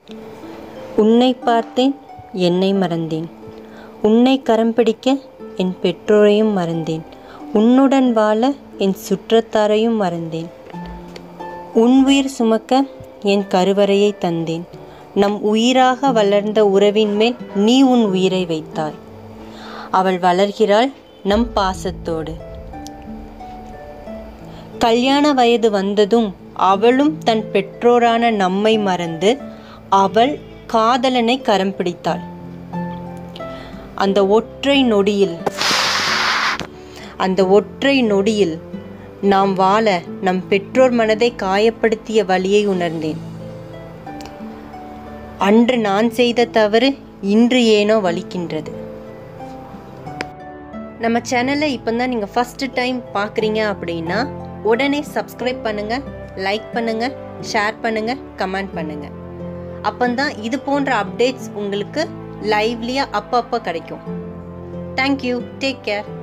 உன்னை பார்த்தேன் என்னை மறந்தேன் உன்னை கரம் பிடிக்க என் பெற்றோரையும் மறந்தேன் உன்னுடன் வாழ என் சுற்றத்தாரையும் மறந்தேன் உன் உயிர் சுமக்க என் கருவறையை தந்தேன் நம் உயிராக வளர்ந்த உறவின் மேல் நீ உன் உயிரை வைத்தாய் அவள் வளர்கிறாள் நம் பாசத்தோடு கல்யாண வயது வந்ததும் அவளும் தன் பெற்றோரான நம்மை மறந்து அவள் காதலனை கரம் பிடித்தாள் அந்த ஒற்றை நொடியில் அந்த ஒற்றை நொடியில் நாம் வாழ நம் பெற்றோர் மனதை காயப்படுத்திய வழியை உணர்ந்தேன் அன்று நான் செய்த தவறு இன்று ஏனோ வலிக்கின்றது நம்ம சேனலை இப்போ தான் நீங்கள் ஃபஸ்ட்டு டைம் பார்க்குறீங்க அப்படின்னா உடனே சப்ஸ்கிரைப் பண்ணுங்கள் லைக் பண்ணுங்கள் ஷேர் பண்ணுங்கள் கமெண்ட் பண்ணுங்கள் அப்போந்தான் இது போன்ற அப்டேட்ஸ் உங்களுக்கு லைவ்லியாக அப்பப்போ கிடைக்கும் தேங்க்யூ டேக் கேர்